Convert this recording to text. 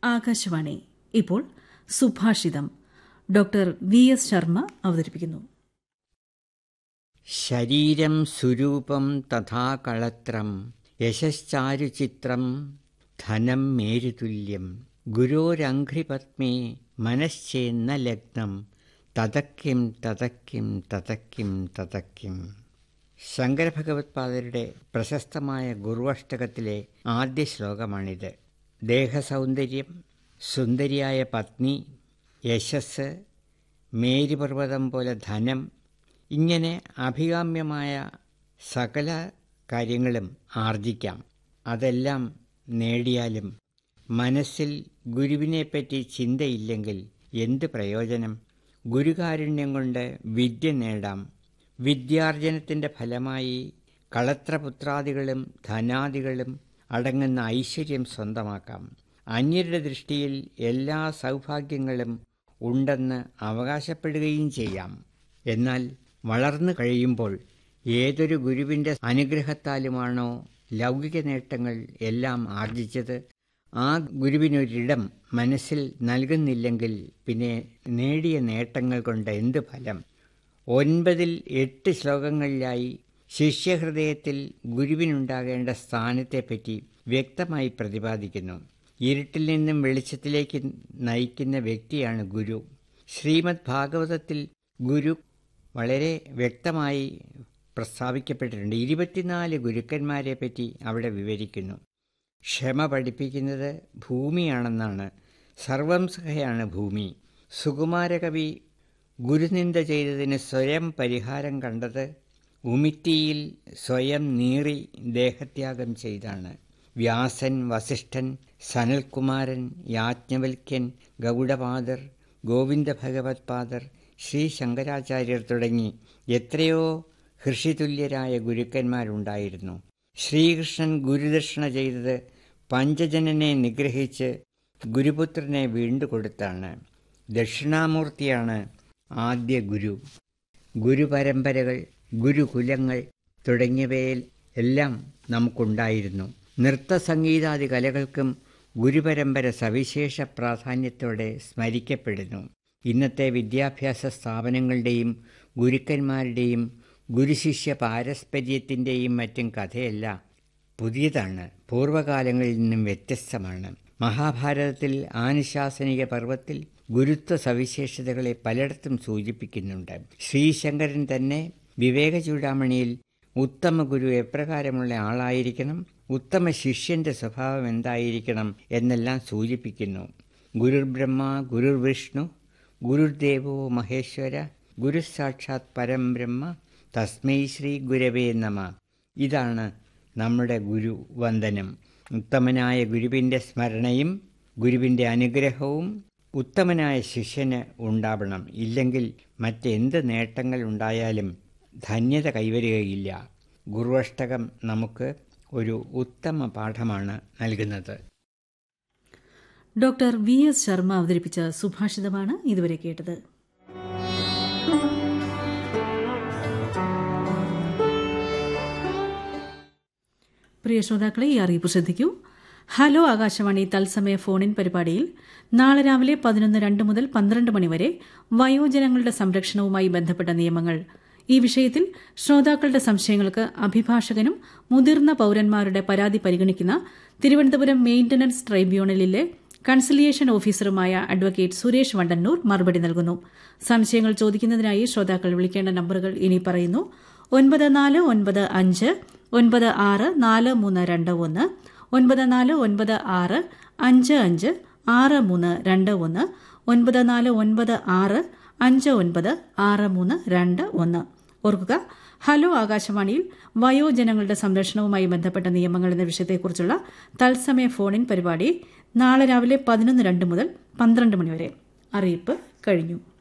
ആകാശവാണി ഇപ്പോൾ സുഭാഷിതം doctor V S Sharma അവതരിപ്പിക്കുന്നു ശരീരം സുരൂപം തഥാ കളത്രം യശശ്ചാരുചിത്രം ധനം മേരുതുല്യം ഗുരോരഘ്രിപത്മേ മനശ്ചേന്ന ലഗ്നം തതക്കിം തതക്കിം തതക്കിം തതക്കിം ശങ്കരഭഗവത്പാദരുടെ പ്രശസ്തമായ ഗുരുവഷ്ടകത്തിലെ ആദ്യ ശ്ലോകമാണിത് ദേഹസൗന്ദര്യം സുന്ദരിയായ പത്നി യശസ് മേരുപർവ്വതം പോലെ ധനം ഇങ്ങനെ അഭികാമ്യമായ സകല കാര്യങ്ങളും ആർജിക്കാം അതെല്ലാം നേടിയാലും മനസ്സിൽ ഗുരുവിനെപ്പറ്റി ചിന്തയില്ലെങ്കിൽ എന്ത് പ്രയോജനം ഗുരുകാരുണ്യം കൊണ്ട് വിദ്യ നേടാം വിദ്യാർജനത്തിൻ്റെ ഫലമായി കളത്രപുത്രാദികളും ധനാദികളും അടങ്ങുന്ന ഐശ്വര്യം സ്വന്തമാക്കാം അന്യരുടെ ദൃഷ്ടിയിൽ എല്ലാ സൗഭാഗ്യങ്ങളും ഉണ്ടെന്ന് അവകാശപ്പെടുകയും ചെയ്യാം എന്നാൽ വളർന്നു കഴിയുമ്പോൾ ഏതൊരു ഗുരുവിൻ്റെ അനുഗ്രഹത്താലുമാണോ ലൗകിക നേട്ടങ്ങൾ എല്ലാം ആർജിച്ചത് ആ ഗുരുവിനൊരിടം മനസ്സിൽ നൽകുന്നില്ലെങ്കിൽ പിന്നെ നേടിയ നേട്ടങ്ങൾ കൊണ്ട് എന്ത് ഫലം ഒൻപതിൽ എട്ട് ശ്ലോകങ്ങളിലായി ശിഷ്യഹൃദയത്തിൽ ഗുരുവിനുണ്ടാകേണ്ട സ്ഥാനത്തെപ്പറ്റി വ്യക്തമായി പ്രതിപാദിക്കുന്നു ഇരുട്ടിൽ നിന്നും വെളിച്ചത്തിലേക്ക് നയിക്കുന്ന വ്യക്തിയാണ് ഗുരു ശ്രീമദ് ഭാഗവതത്തിൽ ഗുരു വളരെ വ്യക്തമായി പ്രസ്താവിക്കപ്പെട്ടിട്ടുണ്ട് ഇരുപത്തിനാല് ഗുരുക്കന്മാരെ പറ്റി അവിടെ വിവരിക്കുന്നു ക്ഷമ പഠിപ്പിക്കുന്നത് ഭൂമിയാണെന്നാണ് സർവം സഹയാണ് ഭൂമി സുകുമാരകവി ഗുരുനിന്ദ ചെയ്തതിന് സ്വയം പരിഹാരം കണ്ടത് ഉമിത്തിയിൽ സ്വയം നീറി ദേഹത്യാഗം ചെയ്താണ് വ്യാസൻ വസിഷ്ഠൻ സനൽകുമാരൻ യാജ്ഞവൽക്യൻ ഗൗഡപാദർ ഗോവിന്ദ ഭഗവത് പാദർ ശ്രീ ശങ്കരാചാര്യർ തുടങ്ങി എത്രയോ ഹൃഷിതുല്യരായ ഗുരുക്കന്മാരുണ്ടായിരുന്നു ശ്രീകൃഷ്ണൻ ഗുരുദക്ഷിണ ചെയ്തത് പഞ്ചജനനെ നിഗ്രഹിച്ച് ഗുരുപുത്രനെ വീണ്ടുകൊടുത്താണ് ദക്ഷിണാമൂർത്തിയാണ് ആദ്യ ഗുരു ഗുരുപരമ്പരകൾ ഗുരുകുലങ്ങൾ തുടങ്ങിയവയിൽ എല്ലാം നമുക്കുണ്ടായിരുന്നു നൃത്തസംഗീതാദി കലകൾക്കും ഗുരുപരമ്പര സവിശേഷ പ്രാധാന്യത്തോടെ സ്മരിക്കപ്പെടുന്നു ഇന്നത്തെ വിദ്യാഭ്യാസ സ്ഥാപനങ്ങളുടെയും ഗുരുക്കന്മാരുടെയും ഗുരുശിഷ്യ പാരസ്പര്യത്തിൻ്റെയും മറ്റും കഥയല്ല പുതിയതാണ് പൂർവ്വകാലങ്ങളിൽ നിന്നും വ്യത്യസ്തമാണ് മഹാഭാരതത്തിൽ ആനുശാസനിക പർവത്തിൽ ഗുരുത്വ സവിശേഷതകളെ പലയിടത്തും സൂചിപ്പിക്കുന്നുണ്ട് ശ്രീശങ്കരൻ തന്നെ വിവേക ചൂടാമണിയിൽ ഉത്തമ ഗുരു എപ്രകാരമുള്ള ആളായിരിക്കണം ഉത്തമ ശിഷ്യന്റെ സ്വഭാവം എന്തായിരിക്കണം എന്നെല്ലാം സൂചിപ്പിക്കുന്നു ഗുരുർ ബ്രഹ്മ ഗുരുർ വിഷ്ണു ഗുരുദേവോ മഹേശ്വര ഗുരു സാക്ഷാത് പരം ബ്രഹ്മ തസ്മൈ ശ്രീ ഗുരവേ നമ ഇതാണ് നമ്മുടെ ഗുരു വന്ദനം ഉത്തമനായ ഗുരുവിൻ്റെ സ്മരണയും ഗുരുവിൻ്റെ അനുഗ്രഹവും ഉത്തമനായ ശിഷ്യന് ഉണ്ടാവണം ഇല്ലെങ്കിൽ മറ്റെന്ത് നേട്ടങ്ങൾ ഉണ്ടായാലും ധന്യത കൈവരികയില്ല ഗുരുവഷ്ടകം നമുക്ക് ഒരു ഉത്തമ പാഠമാണ് നൽകുന്നത് ഡോക്ടർ വി എസ് ശർമ്മ അവതരിപ്പിച്ച സുഭാഷിതമാണ് ഇതുവരെ കേട്ടത് പ്രിയ ശ്രോതാക്കളെ ഈ അറിയിപ്പ് ശ്രദ്ധിക്കൂ ഹലോ ആകാശവാണി തത്സമയ ഫോണിൻ പരിപാടിയിൽ നാളെ രാവിലെ പതിനൊന്ന് രണ്ട് മുതൽ പന്ത്രണ്ട് മണിവരെ വയോജനങ്ങളുടെ സംരക്ഷണവുമായി ബന്ധപ്പെട്ട നിയമങ്ങൾ ഈ വിഷയത്തിൽ ശ്രോതാക്കളുടെ സംശയങ്ങൾക്ക് അഭിഭാഷകനും മുതിർന്ന പൌരന്മാരുടെ പരാതി പരിഗണിക്കുന്ന തിരുവനന്തപുരം മെയിന്റനൻസ് ട്രൈബ്യൂണലിലെ കൺസിലിയേഷൻ ഓഫീസറുമായ അഡ്വക്കേറ്റ് സുരേഷ് വണ്ടന്നൂർ മറുപടി നൽകുന്നു സംശയങ്ങൾ ചോദിക്കുന്നതിനായി ശ്രോതാക്കൾ വിളിക്കേണ്ട നമ്പറുകൾ ഇനി പറയുന്നു ഒൻപത് നാല് ഒൻപത് അഞ്ച് ഒൻപത് ആറ് നാല് മൂന്ന് രണ്ട് ഒന്ന് ഒൻപത് നാല് ഒൻപത് ആറ് അഞ്ച് അഞ്ച് ആറ് മൂന്ന് രണ്ട് ഒന്ന് ഒൻപത് നാല് ഒൻപത് ആറ് അഞ്ച് ഒൻപത് ആറ് മൂന്ന് രണ്ട് ഒന്ന് ഓർക്കുക ഹലോ ആകാശവാണിയിൽ വയോജനങ്ങളുടെ സംരക്ഷണവുമായി ബന്ധപ്പെട്ട നിയമങ്ങൾ എന്ന വിഷയത്തെക്കുറിച്ചുള്ള തത്സമയ ഫോണിൻ പരിപാടി നാളെ രാവിലെ പതിനൊന്ന് രണ്ട് മുതൽ പന്ത്രണ്ട് മണിവരെ അറിയിപ്പ് കഴിഞ്ഞു